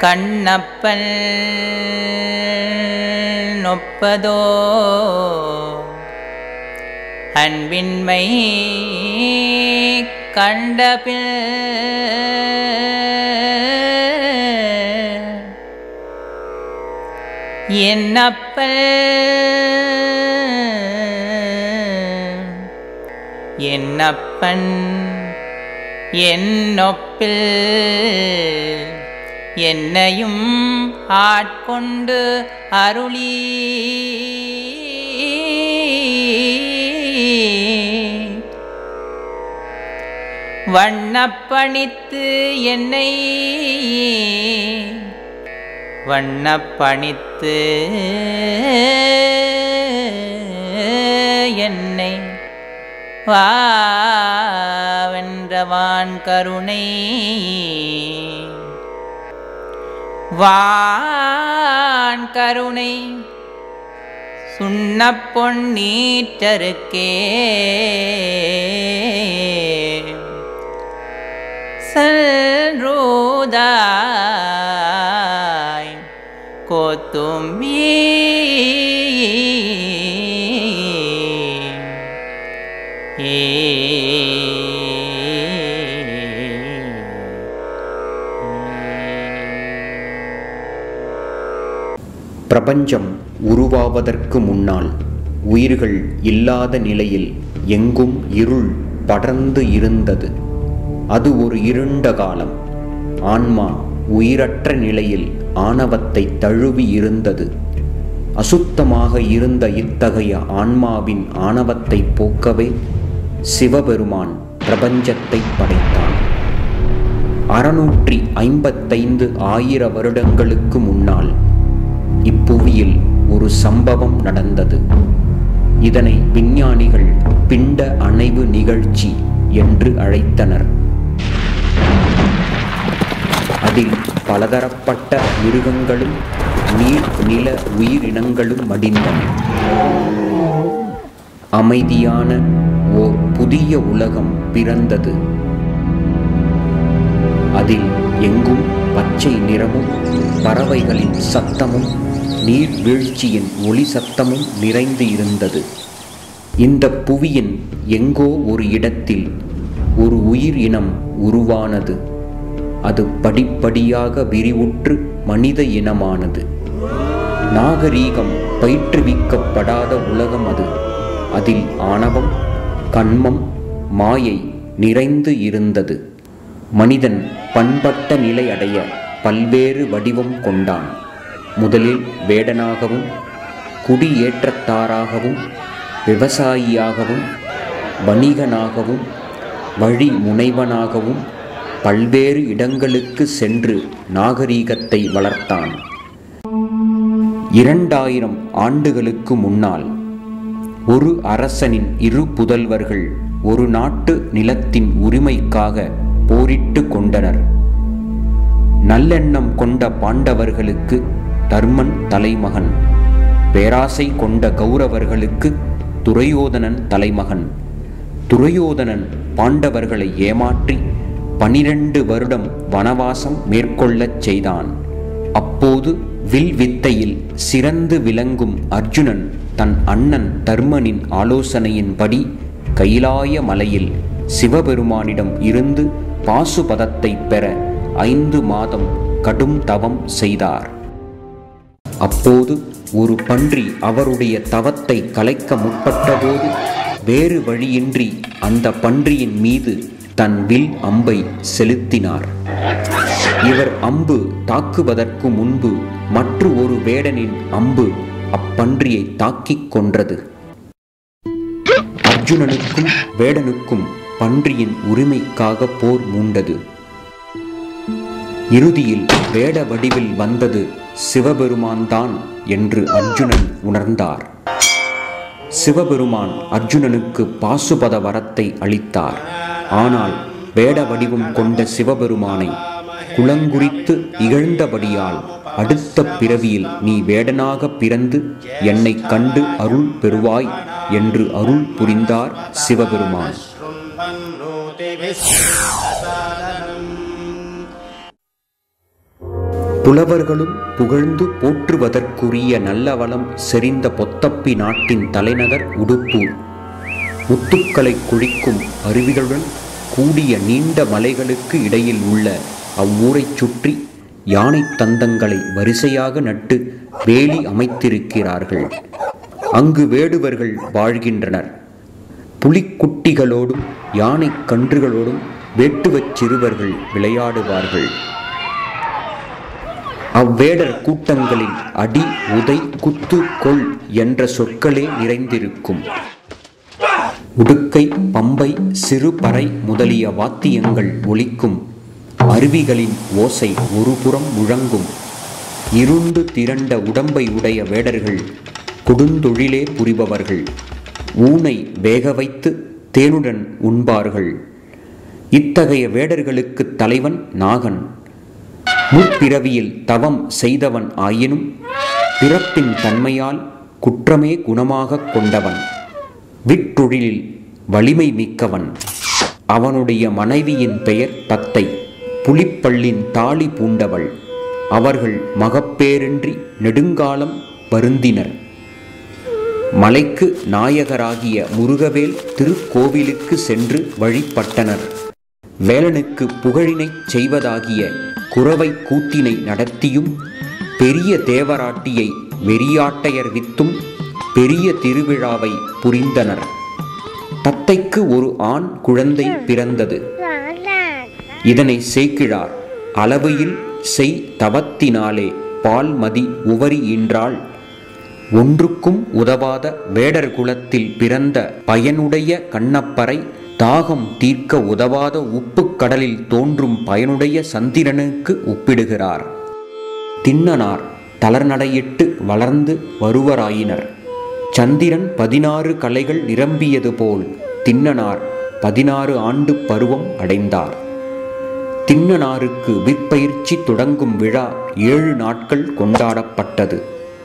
கண்ணப்பன் நொப்பதோ அன்பின்மை கண்டபில் என்னப்பல் என்னப்பன் என்னொப்பில் என்னையும் ஆட்கொண்டு அருளி வண்ணப்பணித்து என்னை வண்ணப்பணித்து என்னை வாவென்றவான் கருணை வான் கருணை சுண்ணப் பொன்னீற்றருக்கே செல்ரோதாய் கோத்தும்பி பிரபஞ்சம் உருவாவதற்கு முன்னால் உயிர்கள் இல்லாத நிலையில் எங்கும் இருள் படர்ந்து இருந்தது அது ஒரு இருண்ட காலம் ஆன்மா உயிரற்ற நிலையில் ஆணவத்தை தழுவி இருந்தது அசுத்தமாக இருந்த இத்தகைய ஆன்மாவின் ஆணவத்தை போக்கவே சிவபெருமான் பிரபஞ்சத்தை படைத்தான் அறுநூற்றி ஐம்பத்தைந்து ஆயிர வருடங்களுக்கு முன்னால் இப்புவியில் ஒரு சம்பவம் நடந்தது இதனை விஞ்ஞானிகள் பிண்ட அணைவு நிகழ்ச்சி என்று அழைத்தனர் அதில் பலதரப்பட்ட மிருகங்களும் நீர் நில உயிரினங்களும் மடிந்தன அமைதியான ஓர் புதிய உலகம் பிறந்தது அதில் எங்கும் பச்சை நிறமும் பறவைகளின் சத்தமும் நீர் வீழ்ச்சியின் ஒளி சத்தமும் நிறைந்து இருந்தது இந்த புவியின் எங்கோ ஒரு இடத்தில் ஒரு உயிர் இனம் உருவானது அது படிப்படியாக விரிவுற்று மனித இனமானது நாகரீகம் பயிற்றுவிக்கப்படாத உலகம் அது அதில் ஆணவம் கண்மம் மாயை நிறைந்து இருந்தது மனிதன் பண்பட்ட நிலை அடைய பல்வேறு வடிவம் கொண்டான் முதலில் வேடனாகவும் குடியேற்றத்தாராகவும் விவசாயியாகவும் வணிகனாகவும் வழி முனைவனாகவும் பல்வேறு இடங்களுக்கு சென்று நாகரீகத்தை வளர்த்தான் இரண்டாயிரம் ஆண்டுகளுக்கு முன்னால் ஒரு அரசனின் இரு புதல்வர்கள் ஒரு நாட்டு நிலத்தின் உரிமைக்காக போரிட்டு கொண்டனர் நல்லெண்ணம் கொண்ட பாண்டவர்களுக்கு தர்மன் தலைமகன் பேராசை கொண்ட கௌரவர்களுக்கு துரையோதனன் தலைமகன் துரையோதனன் பாண்டவர்களை ஏமாற்றி பனிரெண்டு வருடம் வனவாசம் மேற்கொள்ளச் செய்தான் அப்போது வில் வித்தையில் சிறந்து விளங்கும் அர்ஜுனன் தன் அண்ணன் தர்மனின் ஆலோசனையின்படி கைலாய மலையில் சிவபெருமானிடம் இருந்து பாசுபதத்தை பெற ஐந்து மாதம் கடும் தவம் செய்தார் அப்போது ஒரு பன்றி அவருடைய தவத்தை கலைக்க முற்பட்டபோது வேறு வழியின்றி அந்த பன்றியின் மீது தன் வில் அம்பை செலுத்தினார் இவர் அம்பு தாக்குவதற்கு முன்பு மற்ற ஒரு வேடனின் அம்பு அப்பன்றியை தாக்கிக் கொன்றது அர்ஜுனனுக்கும் வேடனுக்கும் பன்றியின் உரிமைக்காக போர் மூண்டது இறுதியில் வேட வடிவில் வந்தது சிவபெருமான் தான் என்று அர்ஜுனன் உணர்ந்தார் சிவபெருமான் அர்ஜுனனுக்கு பாசுபத வரத்தை அளித்தார் ஆனால் வேட வடிவம் கொண்ட சிவபெருமானை குளங்குறித்து இகழ்ந்தபடியால் அடுத்த பிறவியில் நீ வேடனாக பிறந்து என்னை கண்டு அருள் பெறுவாய் என்று அருள் புரிந்தார் சிவபெருமான் புலவர்களும் புகழ்ந்து போற்றுவதற்குரிய நல்லவளம் செறிந்த பொத்தப்பி நாட்டின் தலைநகர் உடுப்பூர் முத்துக்களை குழிக்கும் அருவிகளுடன் கூடிய நீண்ட மலைகளுக்கு இடையில் உள்ள அவ்வூரைச் சுற்றி யானை தந்தங்களை வரிசையாக நட்டு வேலி அமைத்திருக்கிறார்கள் அங்கு வேடுவர்கள் வாழ்கின்றனர் புலிக்குட்டிகளோடும் யானை கன்றுகளோடும் வேட்டுவச் சிறுவர்கள் விளையாடுவார்கள் அவ்வேடர் கூட்டங்களில் அடி உதை குத்து கொள் என்ற சொற்களே நிறைந்திருக்கும் உடுக்கை பம்பை சிறுபறை முதலிய வாத்தியங்கள் ஒலிக்கும் அருவிகளின் ஓசை ஒருபுறம் முழங்கும் இருண்டு திரண்ட உடம்பை உடைய வேடர்கள் கொடுந்தொழிலே புரிபவர்கள் ஊனை வேக வைத்து தேனுடன் உண்பார்கள் இத்தகைய வேடர்களுக்கு தலைவன் நாகன் முற்பிறவியில் தவம் செய்தவன் ஆயினும் பிறப்பின் தன்மையால் குற்றமே குணமாகக் கொண்டவன் விற்றொழிலில் வலிமை மிக்கவன் அவனுடைய மனைவியின் பெயர் தத்தை புலிப்பள்ளின் தாலி பூண்டவள் அவர்கள் மகப்பேரின்றி நெடுங்காலம் வருந்தினர் மலைக்கு நாயகராகிய முருகவேல் திருக்கோவிலுக்கு சென்று வழிபட்டனர் வேலனுக்கு புகழினைச் செய்வதாகிய குறவை கூத்தினை நடத்தியும் பெரிய தேவராட்டியை வெறியாட்டையர் வித்தும் பெரிய திருவிழாவை புரிந்தனர் தத்தைக்கு ஒரு ஆண் குழந்தை பிறந்தது இதனை சேக்கிழார் அளவையில் செய் தவத்தினாலே பால்மதி உவரி ஈன்றாள் ஒன்றுக்கும் உதவாத வேடர் குலத்தில் பிறந்த பயனுடைய கண்ணப்பரை தாகம் தீர்க்க உதவாத உப்புக் கடலில் தோன்றும் பயனுடைய சந்திரனுக்கு ஒப்பிடுகிறார் திண்ணனார் தளர்நடையிட்டு வளர்ந்து வருவராயினர் சந்திரன் பதினாறு கலைகள் நிரம்பியது போல் திண்ணனார் பதினாறு ஆண்டு பருவம் அடைந்தார் திண்ணனாருக்கு விற்பயிற்சி தொடங்கும் விழா ஏழு நாட்கள் கொண்டாடப்பட்டது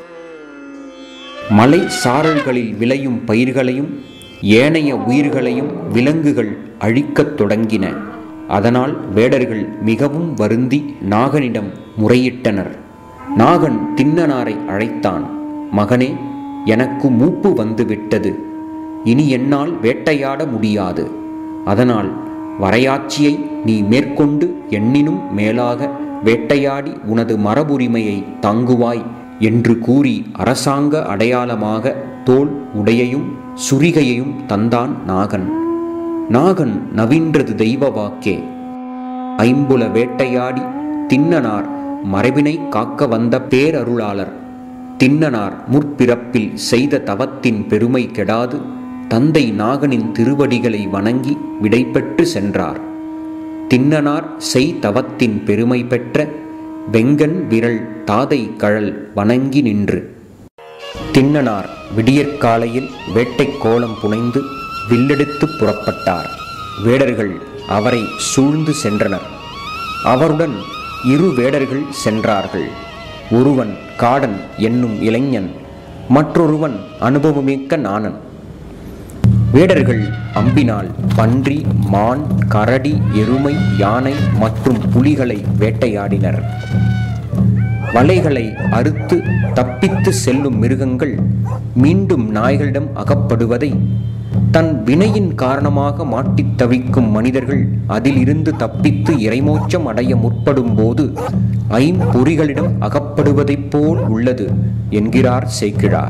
மலை சாரல்களில் விளையும் பயிர்களையும் ஏனைய உயிர்களையும் விலங்குகள் அழிக்கத் தொடங்கின அதனால் வேடர்கள் மிகவும் வருந்தி நாகனிடம் முறையிட்டனர் நாகன் திண்ணனாரை அழைத்தான் மகனே எனக்கு மூப்பு வந்து விட்டது இனி என்னால் வேட்டையாட முடியாது அதனால் வரையாட்சியை நீ மேற்கொண்டு எண்ணினும் மேலாக வேட்டையாடி உனது மரபுரிமையை தாங்குவாய் என்று கூறி அரசாங்க அடையாளமாக தோல் உடையையும் சுரிகையையும் தந்தான் நாகன் நாகன் நவின்றது தெய்வ வாக்கே ஐம்புல வேட்டையாடி திண்ணனார் மரபினை காக்க வந்த பேரருளாளர் திண்ணனார் முற்பிறப்பில் செய்த தவத்தின் பெருமை கெடாது தந்தை நாகனின் திருவடிகளை வணங்கி விடைபெற்று சென்றார் திண்ணனார் செய் தவத்தின் பெருமை பெற்ற வெங்கன் விரல் தாதை கழல் வணங்கி நின்று திண்ணனார் விடியற்காலையில் வேட்டைக் கோலம் புனைந்து வில்லெடுத்து புறப்பட்டார் வேடர்கள் அவரை சூழ்ந்து சென்றனர் அவருடன் இரு வேடர்கள் சென்றார்கள் ஒருவன் காடன் என்னும் இளைஞன் மற்றொருவன் அனுபவமிக்க நாணன் வேடர்கள் அம்பினால் பன்றி மான் கரடி எருமை யானை மற்றும் புலிகளை வேட்டையாடினர் வலைகளை அறுத்து தப்பித்து செல்லும் மிருகங்கள் மீண்டும் நாய்களிடம் அகப்படுவதை தன் வினையின் காரணமாக மாட்டித் தவிக்கும் மனிதர்கள் அதிலிருந்து தப்பித்து இறைமோச்சம் அடைய முற்படும் போது ஐம்பொறிகளிடம் அகப்படுவதைப் போல் உள்ளது என்கிறார் சேக்கிழார்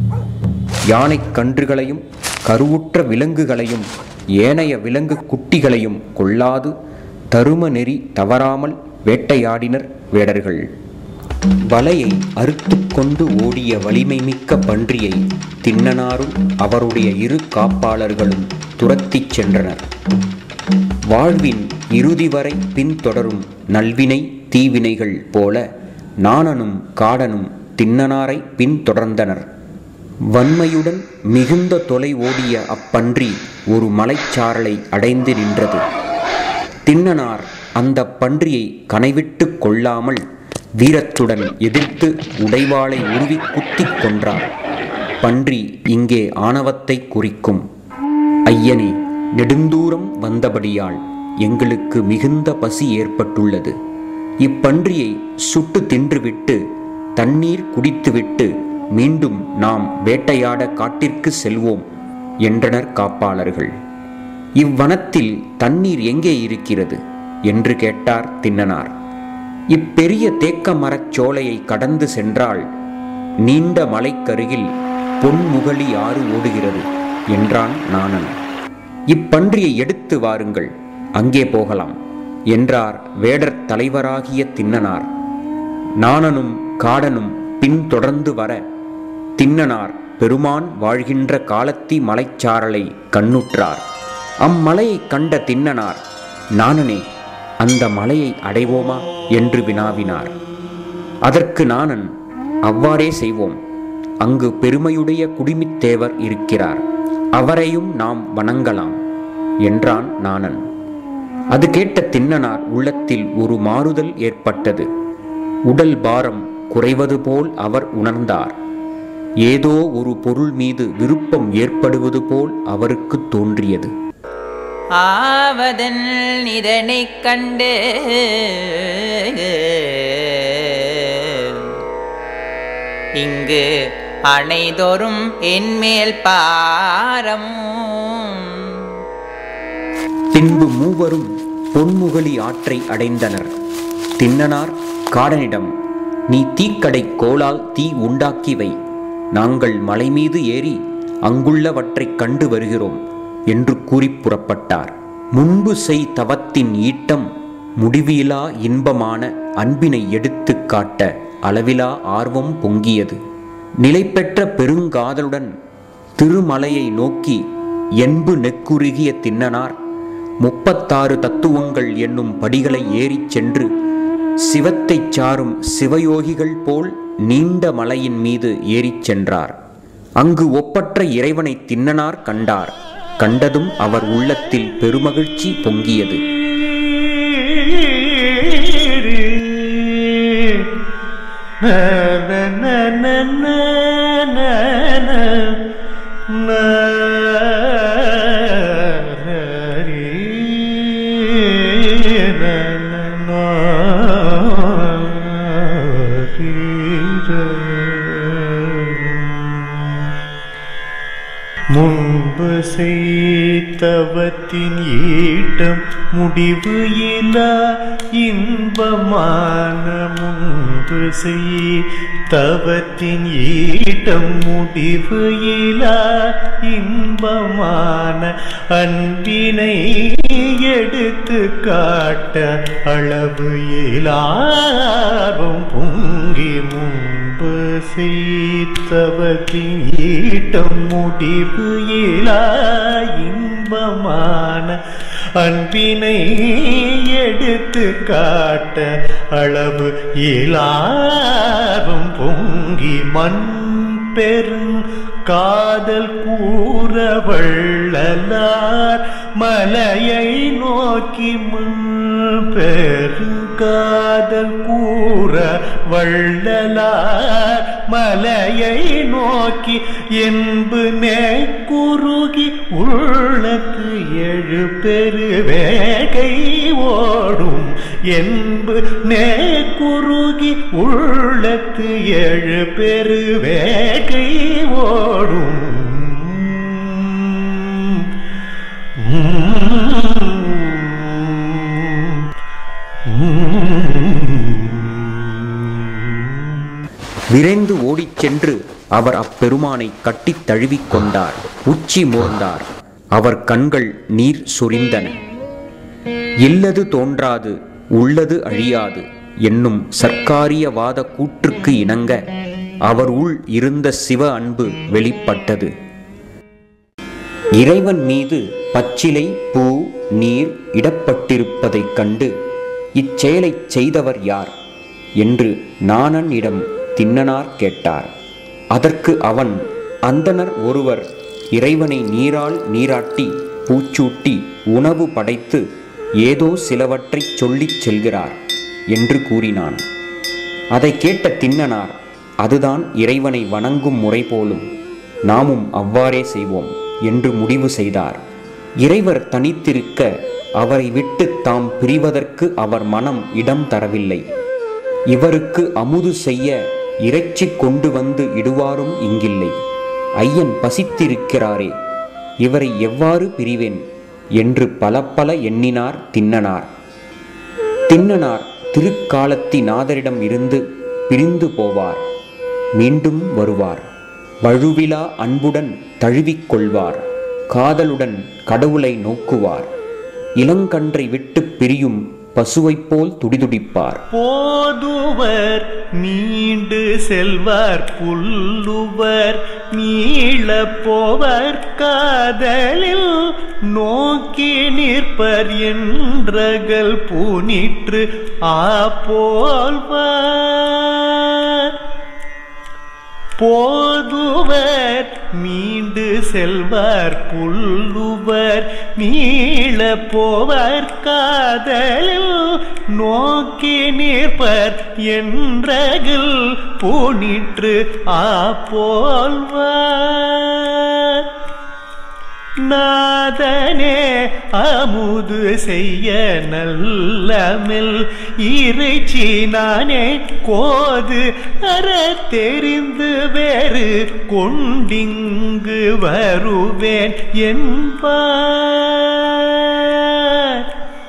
யானைக் கன்றுகளையும் கருவுற்ற விலங்குகளையும் ஏனைய விலங்கு குட்டிகளையும் கொள்ளாது தரும நெறி தவறாமல் வேட்டையாடினர் வேடர்கள் வலையை அறுத்துக் கொண்டு ஓடிய வலிமை மிக்க பன்றியை திண்ணனாரும் அவருடைய இரு காப்பாளர்களும் துரத்திச் சென்றனர் வாழ்வின் இறுதி வரை பின்தொடரும் நல்வினை தீவினைகள் போல நாணனும் காடனும் திண்ணனாரை பின்தொடர்ந்தனர் வன்மையுடன் மிகுந்த தொலை ஓடிய அப்பன்றி ஒரு மலைச்சாரலை அடைந்து நின்றது திண்ணனார் அந்த பன்றியை கனைவிட்டு கொள்ளாமல் வீரத்துடன் எதிர்த்து உடைவாளை உருவி குத்திக் கொன்றார் பன்றி இங்கே ஆணவத்தை குறிக்கும் ஐயனே நெடுந்தூரம் வந்தபடியால் எங்களுக்கு மிகுந்த பசி ஏற்பட்டுள்ளது இப்பன்றியை சுட்டு தின்றுவிட்டு தண்ணீர் குடித்துவிட்டு மீண்டும் நாம் வேட்டையாட காட்டிற்கு செல்வோம் என்றனர் காப்பாளர்கள் இவ்வனத்தில் தண்ணீர் எங்கே இருக்கிறது என்று கேட்டார் தின்னனார் இப்பெரிய தேக்க மரச் சோலையை கடந்து சென்றால் நீண்ட மலைக்கருகில் பொன்முகலி ஆறு ஓடுகிறது என்றான் நாணன் இப்பன்றியை எடுத்து வாருங்கள் அங்கே போகலாம் என்றார் வேடர் தலைவராகிய தின்னனார் நாணனும் காடனும் பின்தொடர்ந்து வர தின்னனார் பெருமான் வாழ்கின்ற காலத்தி மலைச்சாரலை கண்ணுற்றார் அம்மலையைக் கண்ட தின்னனார் நாணனே அந்த மலையை அடைவோமா என்று வினாவினார் அதற்கு நாணன் அவ்வாறே செய்வோம் அங்கு பெருமையுடைய குடிமித்தேவர் இருக்கிறார் அவரையும் நாம் வணங்கலாம் என்றான் நாணன் அது கேட்ட தின்னனார் உள்ளத்தில் ஒரு மாறுதல் ஏற்பட்டது உடல் பாரம் குறைவது போல் அவர் உணர்ந்தார் ஏதோ ஒரு பொருள் மீது விருப்பம் ஏற்படுவது போல் அவருக்கு தோன்றியது ஆவதன் இதனைக் கண்டு இங்கு அணைதொறும் என்மேல் பாரம் பின்பு மூவரும் பொன்முகலி ஆற்றை அடைந்தனர் தின்னனார் காடனிடம் நீ தீக்கடை கோலால் தீ உண்டாக்கி வை நாங்கள் மலை மீது ஏறி அங்குள்ளவற்றைக் கண்டு வருகிறோம் என்று கூறிப் புறப்பட்டார் முன்பு செய் தவத்தின் ஈட்டம் முடிவிலா இன்பமான அன்பினை எடுத்துக் காட்ட அளவிலா ஆர்வம் பொங்கியது நிலை பெற்ற பெருங்காதலுடன் திருமலையை நோக்கி என்பு நெக்குருகிய தின்னனார் முப்பத்தாறு தத்துவங்கள் என்னும் படிகளை ஏறிச் சென்று சிவத்தைச் சாரும் சிவயோகிகள் போல் நீண்ட மலையின் மீது ஏறிச் சென்றார் அங்கு ஒப்பற்ற இறைவனை தின்னனார் கண்டார் கண்டதும் அவர் உள்ளத்தில் பெருமகிழ்ச்சி பொங்கியது முன்பு செய்தவத்தின் ஈட்டம் முடிவு இலா இன்பமான முன்பு செய்தவத்தின் ஈட்டம் முடிவு இலா இன்பமான அன்பினை எடுத்து காட்ட அளவு இலாரும் பொங்கி முன்பு செய்தவத்தின் ஈட்டம் முடிவு இலா இன்பமான அன்பினை எடுத்து காட்ட அளவு இலாரும் பொங்கி மண் பெரும் காதல் கூற வள்ளலார் மலையை நோக்கி முன் பெருங்காதல் கூற வள்ளலார் மலையை நோக்கி என்பு குறுகி உள்ளத்து எழு பெருவேகை ஓடும் என்பு குறுகி உள்ளத்து எழு பெருவேகை ஓடும் விரைந்து ஓடிச் சென்று அவர் அப்பெருமானை கட்டித் தழுவிக் கொண்டார் உச்சி மூர்ந்தார் அவர் கண்கள் நீர் சொரிந்தன இல்லது தோன்றாது உள்ளது அழியாது என்னும் சர்க்காரியவாத கூற்றுக்கு இணங்க அவர் உள் இருந்த சிவ அன்பு வெளிப்பட்டது இறைவன் மீது பச்சிலை பூ நீர் இடப்பட்டிருப்பதைக் கண்டு இச்செயலைச் செய்தவர் யார் என்று நாணனிடம் தின்னனார் கேட்டார் அதற்கு அவன் அந்தணர் ஒருவர் இறைவனை நீரால் நீராட்டி பூச்சூட்டி உணவு படைத்து ஏதோ சிலவற்றைச் சொல்லிச் செல்கிறார் என்று கூறினான் அதை கேட்ட தின்னனார் அதுதான் இறைவனை வணங்கும் முறை போலும் நாமும் அவ்வாறே செய்வோம் என்று முடிவு செய்தார் இறைவர் தனித்திருக்க அவரை விட்டு தாம் பிரிவதற்கு அவர் மனம் இடம் தரவில்லை இவருக்கு அமுது செய்ய இறைச்சி கொண்டு வந்து இடுவாரும் இங்கில்லை ஐயன் பசித்திருக்கிறாரே இவரை எவ்வாறு பிரிவேன் என்று பல பல எண்ணினார் தின்னனார் தின்னனார் திருக்காலத்தி நாதரிடம் இருந்து பிரிந்து போவார் மீண்டும் வருவார் வழுவிலா அன்புடன் தழுவிக் காதலுடன் கடவுளை நோக்குவார் இளங்கன்றை விட்டு பிரியும் பசுவைப் போல் துடிதுடிப்பார் போதுவர் மீண்டு செல்வர் புல்லுவர் மீள போவர் காதலில் நோக்கி நிற்பர் என்றகள் பூனிற்று ஆப்போல்வர் போதுவர் மீண்டு செல்வர் புல்லுவர் மீள போவர் காதலில் நோக்கி நிற்பர் என்றகில் பூனிற்று ஆப்போல்வர் நாதனே அமுது செய்ய நல்லமில் இறைச்சி நானே கோது அற தெரிந்து வேறு கொண்டிங்கு வருவேன் என்பார்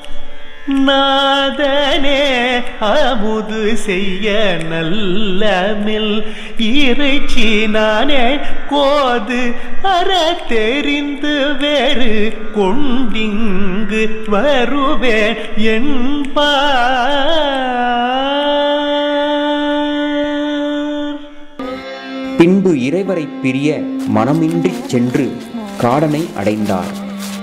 நாதனே அமுது செய்ய நல்லமில் இறைச்சி நானே கோது அற தெரிந்து வேறு கொண்டிங்கு வருவேன் என்பார் பின்பு இறைவரை பிரிய மனமின்றிச் சென்று காடனை அடைந்தார்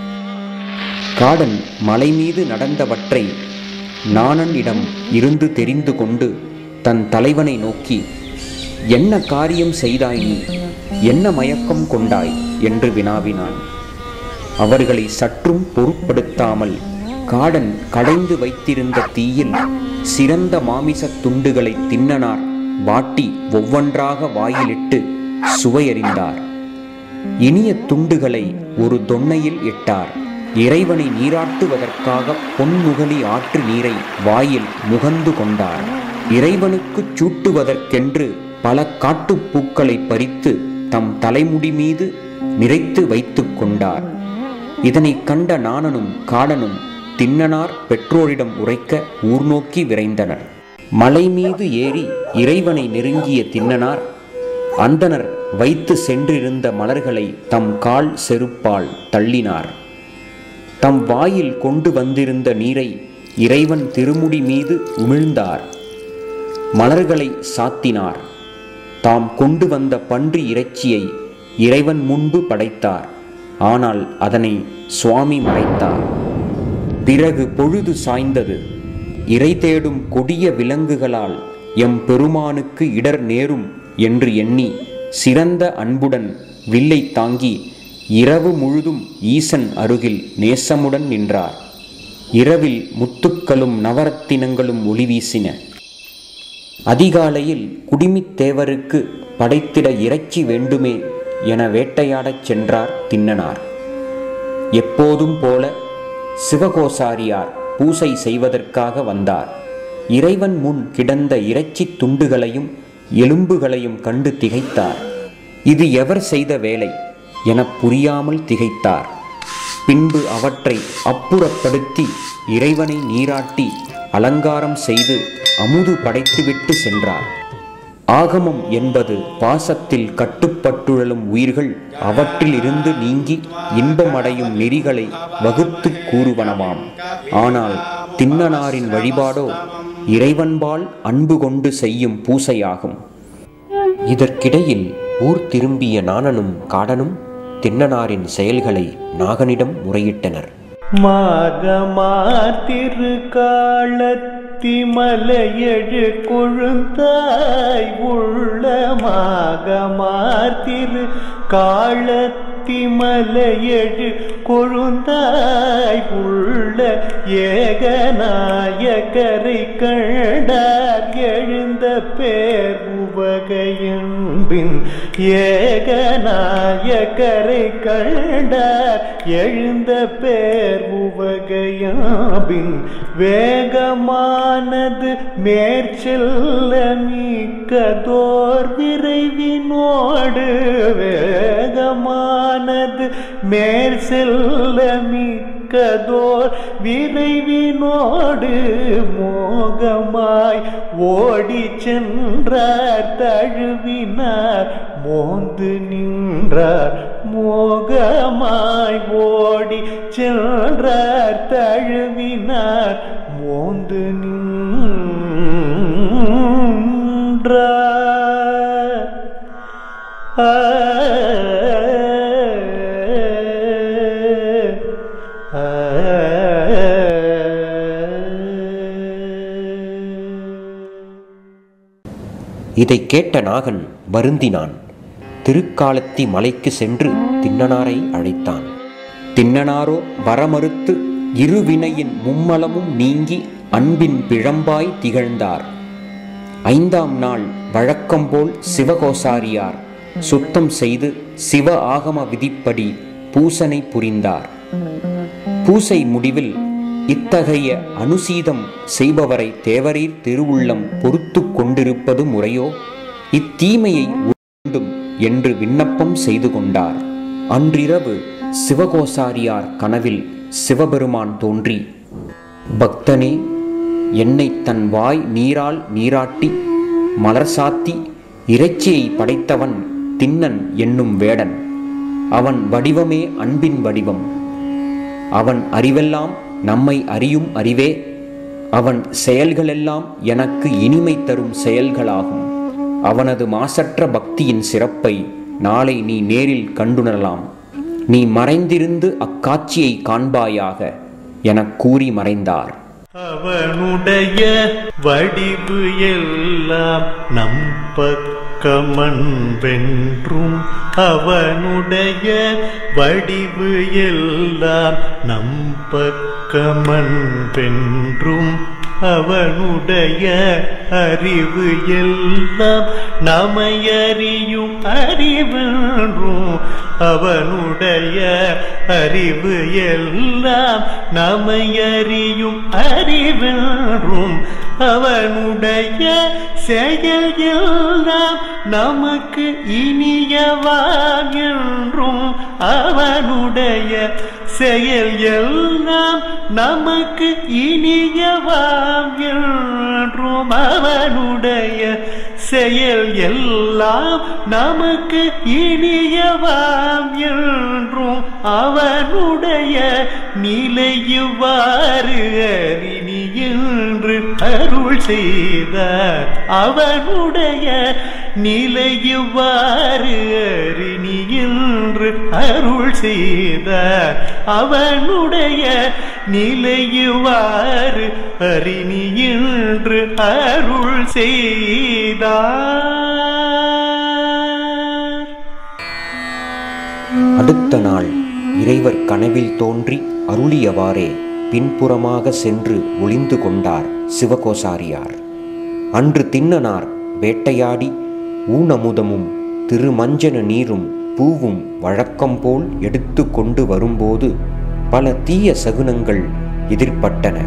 காடன் மலை மீது நடந்தவற்றை நாணனிடம் இருந்து தெரிந்து கொண்டு தன் தலைவனை நோக்கி என்ன காரியம் செய்தாய் நீ என்ன மயக்கம் கொண்டாய் என்று வினாவினான் அவர்களை சற்றும் பொருட்படுத்தாமல் காடன் கடைந்து வைத்திருந்த தீயில் சிறந்த மாமிசத் துண்டுகளை தின்னனார் வாட்டி ஒவ்வொன்றாக வாயிலிட்டு சுவையறிந்தார் இனிய துண்டுகளை ஒரு தொன்னையில் இட்டார் இறைவனை நீராட்டுவதற்காக பொன்முகலி ஆற்று நீரை வாயில் முகந்து கொண்டார் இறைவனுக்குச் சூட்டுவதற்கென்று பல காட்டுப்பூக்களை பறித்து தம் தலைமுடி மீது நிறைத்து வைத்துக் கொண்டார் இதனைக் கண்ட நாணனும் காடனும் தின்னனார் பெற்றோரிடம் உரைக்க ஊர் நோக்கி விரைந்தனர் மலை மீது ஏறி இறைவனை நெருங்கிய தின்னனார் அந்தணர் வைத்து சென்றிருந்த மலர்களை தம் கால் செருப்பால் தள்ளினார் தம் வாயில் கொண்டு வந்திருந்த நீரை இறைவன் திருமுடி மீது உமிழ்ந்தார் மலர்களை சாத்தினார் தாம் கொண்டு வந்த பன்றி இறைச்சியை இறைவன் முன்பு படைத்தார் ஆனால் அதனை சுவாமி மறைத்தார் பிறகு பொழுது சாய்ந்தது இறை தேடும் கொடிய விலங்குகளால் எம் பெருமானுக்கு இடர் நேரும் என்று எண்ணி சிறந்த அன்புடன் வில்லை தாங்கி இரவு முழுதும் ஈசன் அருகில் நேசமுடன் நின்றார் இரவில் முத்துக்களும் நவரத்தினங்களும் ஒளி வீசின அதிகாலையில் குடிமித் தேவருக்கு படைத்திட இறைச்சி வேண்டுமே என வேட்டையாடச் சென்றார் தின்னனார் எப்போதும் போல சிவகோசாரியார் பூசை செய்வதற்காக வந்தார் இறைவன் முன் கிடந்த இறைச்சித் துண்டுகளையும் எலும்புகளையும் கண்டு திகைத்தார் இது எவர் செய்த வேலை எனப் புரியாமல் திகைத்தார் பின்பு அவற்றை அப்புறப்படுத்தி இறைவனை நீராட்டி அலங்காரம் செய்து அமுது படைத்துவிட்டு சென்றார் ஆகமம் என்பது பாசத்தில் கட்டுப்பட்டுழலும் உயிர்கள் அவற்றிலிருந்து நீங்கி இன்பமடையும் நெறிகளை வகுத்துக் கூறுவனவாம் ஆனால் தின்னனாரின் வழிபாடோ இறைவன்பால் அன்பு கொண்டு செய்யும் பூசையாகும் இதற்கிடையில் ஊர் திரும்பிய நாணனும் காடனும் தின்னனாரின் செயல்களை நாகனிடம் முறையிட்டனர் மாகமார் திருக்காலத்தி மலையழு கொழுந்தாய் உள்ள மாகமார் திரு காலத்தி மலையழு கொழுந்தாய் உள்ள ஏகநாயகரை கண்டார் எழுந்த பேர் உவகையன்பின் ஏகநாயகரை கண்டார் எழுந்த பேர் உவகையாபின் வேகமானது மேற்செல்ல மிக்கதோர் விரைவினோடு வேகமானது மேற்செல்ல மிக்கதோர் விரைவினோடு மோகமாய் ஓடி சென்றார் தழுவினார் மோந்து நின்றார் மோகமாய் ஓடி சென்றார் தழுவினார் மோந்து நின்றார் ஆ இதை கேட்ட நாகன் வருந்தினான் திருக்காலத்தி மலைக்கு சென்று திண்ணனாரை அழைத்தான் திண்ணனாரோ வரமறுத்து இருவினையின் மும்மலமும் நீங்கி அன்பின் பிழம்பாய் திகழ்ந்தார் ஐந்தாம் நாள் வழக்கம்போல் சிவகோசாரியார் சுத்தம் செய்து சிவ ஆகம விதிப்படி பூசனை புரிந்தார் பூசை முடிவில் இத்தகைய அனுசீதம் செய்பவரை தேவரீர் திருவுள்ளம் பொறுத்து கொண்டிருப்பது முறையோ இத்தீமையை வேண்டும் என்று விண்ணப்பம் செய்து கொண்டார் அன்றிரவு சிவகோசாரியார் கனவில் சிவபெருமான் தோன்றி பக்தனே என்னை தன் வாய் நீரால் நீராட்டி மலர் சாத்தி இறைச்சியை படைத்தவன் திண்ணன் என்னும் வேடன் அவன் வடிவமே அன்பின் வடிவம் அவன் அறிவெல்லாம் நம்மை அறியும் அறிவே அவன் செயல்களெல்லாம் எனக்கு இனிமை தரும் செயல்களாகும் அவனது மாசற்ற பக்தியின் சிறப்பை நாளை நீ நேரில் கண்டுணரலாம் நீ மறைந்திருந்து அக்காட்சியை காண்பாயாக எனக் கூறி மறைந்தார் அவனுடைய வடிவு எல்லாம் நம் பக்கமன் வென்றும் அவனுடைய வடிவு எல்லாம் நம் பக்கமன் வென்றும் அவனுடைய அறிவு எல்லாம் நமையறியும் அறிவென்றும் அவனுடைய அறிவு எல்லாம் நமையறியும் அறிவென்றும் அவனுடைய செயல் எல்லாம் நமக்கு இனியவாம் என்றும் அவனுடைய செயல் எல்லாம் நமக்கு இனியவாம் என்றும் அவனுடைய செயல் எல்லாம் நமக்கு இனியவாம் என்றும் அவனுடைய நிலையுவாறு அறினி என்று அருள் செய்தார் அவனுடைய நிலையுவாறு அறினி என்று அருள் செய்தார் அவனுடைய நிலையுவாறு அறினி என்று அருள் செய்தார் அடுத்த நாள் இறைவர் கனவில் தோன்றி அருளியவாறே பின்புறமாக சென்று ஒளிந்து கொண்டார் சிவகோசாரியார் அன்று திண்ணனார் வேட்டையாடி ஊனமுதமும் திருமஞ்சன நீரும் பூவும் வழக்கம்போல் எடுத்து கொண்டு வரும்போது பல தீய சகுனங்கள் எதிர்ப்பட்டன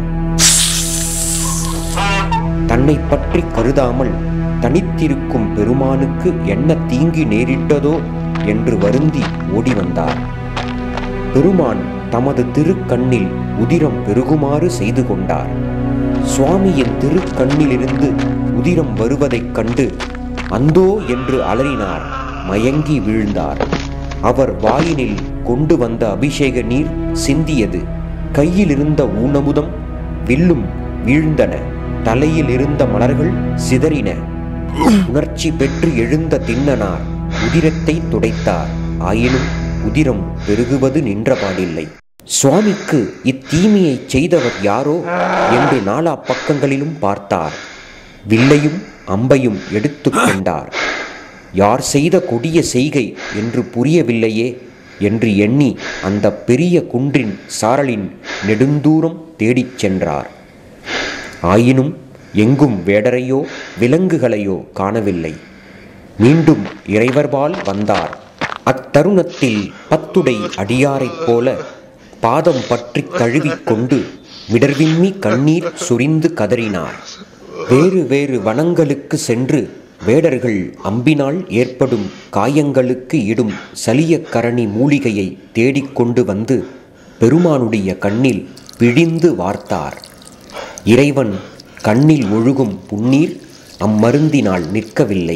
தன்னை பற்றி கருதாமல் தனித்திருக்கும் பெருமானுக்கு என்ன தீங்கு நேரிட்டதோ என்று வருந்தி ஓடி வந்தார் பெருமான் தமது திருக்கண்ணில் உதிரம் பெருகுமாறு செய்து கொண்டார் சுவாமியின் திருக்கண்ணிலிருந்து உதிரம் வருவதைக் கண்டு அந்தோ என்று அலறினார் மயங்கி வீழ்ந்தார் அவர் வாயினில் கொண்டு வந்த அபிஷேக நீர் சிந்தியது கையில் இருந்த ஊனமுதம் வில்லும் வீழ்ந்தன தலையில் இருந்த மலர்கள் சிதறின உணர்ச்சி பெற்று எழுந்த திண்ணனார் உதிரத்தை துடைத்தார் ஆயினும் உதிரம் பெருகுவது நின்றபாடில்லை சுவாமிக்கு இத்தீமையை செய்தவர் யாரோ என்று நாலா பக்கங்களிலும் பார்த்தார் வில்லையும் அம்பையும் எடுத்துக் கொண்டார் யார் செய்த கொடிய செய்கை என்று புரியவில்லையே என்று எண்ணி அந்த பெரிய குன்றின் சாரலின் நெடுந்தூரம் தேடிச் சென்றார் ஆயினும் எங்கும் வேடரையோ விலங்குகளையோ காணவில்லை மீண்டும் இறைவர்பால் வந்தார் அத்தருணத்தில் பத்துடை அடியாரைப் போல பாதம் பற்றி தழுவிக்கொண்டு மிடர்விம்மி கண்ணீர் சொரிந்து கதறினார் வேறு வேறு வனங்களுக்கு சென்று வேடர்கள் அம்பினால் ஏற்படும் காயங்களுக்கு இடும் சலியக்கரணி மூலிகையை தேடிக்கொண்டு வந்து பெருமானுடைய கண்ணில் பிழிந்து வார்த்தார் இறைவன் கண்ணில் ஒழுகும் புன்னீர் அம்மருந்தினால் நிற்கவில்லை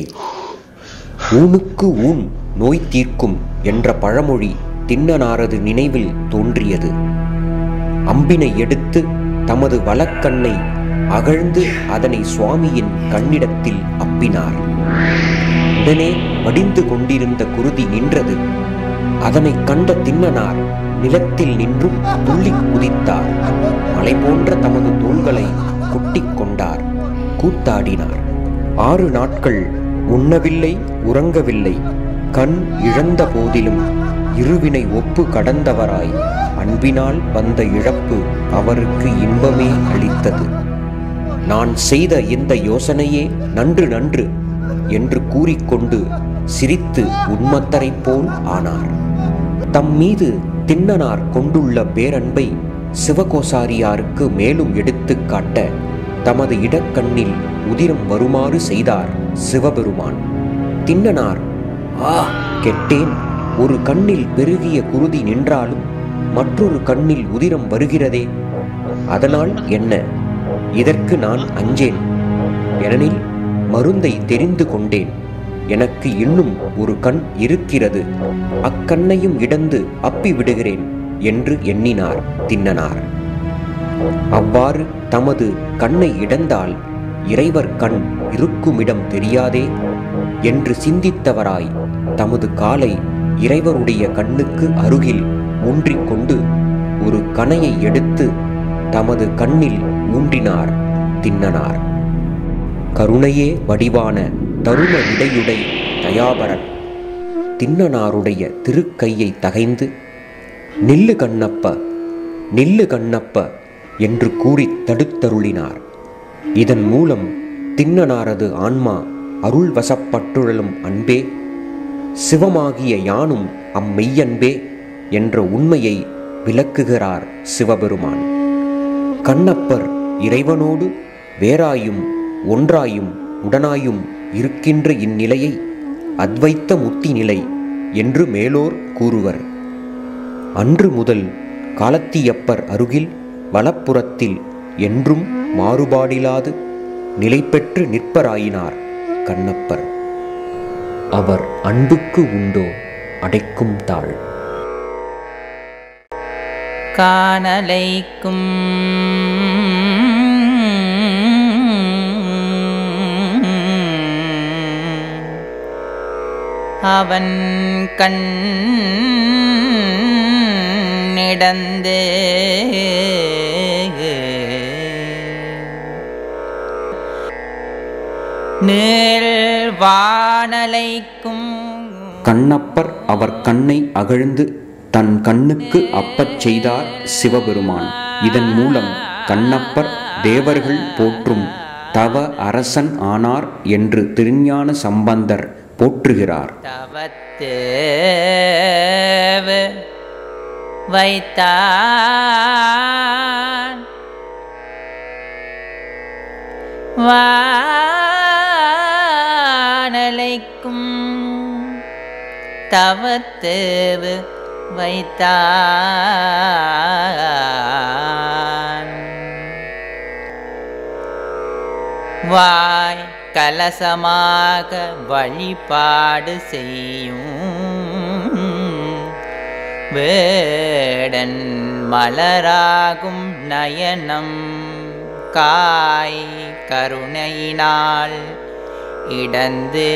ஊனுக்கு ஊன் நோய் தீர்க்கும் என்ற பழமொழி திண்ணனாரது நினைவில் தோன்றியது அம்பினை எடுத்து தமது வலக்கண்ணை அகழ்ந்து அதனை சுவாமியின் கண்ணிடத்தில் அப்பினார் உடனே வடிந்து கொண்டிருந்த குருதி நின்றது அதனைக் கண்ட திண்ணனார் நிலத்தில் நின்றும் துள்ளி குதித்தார் மலை போன்ற தமது தோள்களை கொட்டிக் கொண்டார் கூத்தாடினார் ஆறு நாட்கள் உண்ணவில்லை உறங்கவில்லை கண் இழந்த போதிலும் இருவினை ஒப்பு கடந்தவராய் அன்பினால் வந்த இழப்பு அவருக்கு இன்பமே அளித்தது நான் செய்த இந்த யோசனையே நன்று நன்று என்று கூறிக்கொண்டு சிரித்து உண்மத்தரைப் போல் ஆனார் தம் மீது திண்ணனார் கொண்டுள்ள பேரன்பை சிவகோசாரியாருக்கு மேலும் எடுத்துக் காட்ட தமது இடக்கண்ணில் உதிரம் வருமாறு செய்தார் சிவபெருமான் திண்ணனார் ஆ கெட்டேன் ஒரு கண்ணில் பெருகிய குருதி நின்றாலும் மற்றொரு கண்ணில் உதிரம் வருகிறதே அதனால் என்ன இதற்கு நான் அஞ்சேன் ஏனெனில் மருந்தை தெரிந்து கொண்டேன் எனக்கு இன்னும் ஒரு கண் இருக்கிறது அக்கண்ணையும் இடந்து அப்பி விடுகிறேன் என்று எண்ணினார் திண்ணனார் அவ்வாறு தமது கண்ணை இடந்தால் இறைவர் கண் இருக்குமிடம் தெரியாதே என்று சிந்தித்தவராய் தமது காலை இறைவருடைய கண்ணுக்கு அருகில் ஊன்றிக்கொண்டு ஒரு கணையை எடுத்து தமது கண்ணில் ஊன்றினார் திண்ணனார் கருணையே வடிவான தருண விடையுடை தயாபரன் திண்ணனாருடைய திருக்கையை தகைந்து நில்லு கண்ணப்ப நில்லு கண்ணப்ப என்று கூறி தடுத்தருளினார் இதன் மூலம் திண்ணனாரது ஆன்மா அருள் வசப்பட்டுழலும் அன்பே சிவமாகிய யானும் அம்மெய்யன்பே என்ற உண்மையை விளக்குகிறார் சிவபெருமான் கண்ணப்பர் இறைவனோடு வேறாயும் ஒன்றாயும் உடனாயும் இருக்கின்ற இந்நிலையை அத்வைத்த முத்தி நிலை என்று மேலோர் கூறுவர் அன்று முதல் காலத்தியப்பர் அருகில் வலப்புறத்தில் என்றும் மாறுபாடிலாது நிலை பெற்று நிற்பராயினார் கண்ணப்பர் அவர் அன்புக்கு உண்டோ அடைக்கும் தாழ் காணலைக்கும் அவன் கண் இடந்து நீள் வானலைக்கும் கண்ணப்பர் அவர் கண்ணை அகழ்ந்து தன் கண்ணுக்கு அப்பச் செய்தார் சிவபெருமான் இதன் மூலம் கண்ணப்பர் தேவர்கள் போற்றும் தவ அரசன் ஆனார் என்று திருஞான சம்பந்தர் போற்றுகிறார் தவத்தேவு வைத்தான் வானலைக்கும் தவத்தேவு வைத்தான் வாய் கலசமாக வழிபாடு செய்யும் வேடன் மலராகும் நயனம் காய் கருணையினால் இடந்து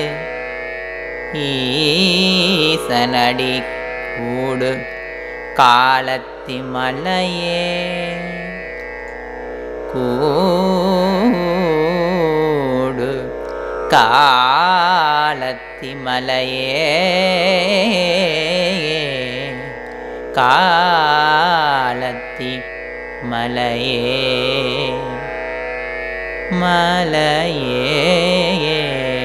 ஈசனடி கூடு காலத்தி மலையே கூடு காலத்தி மலையே காலத்தி மலையே மலையே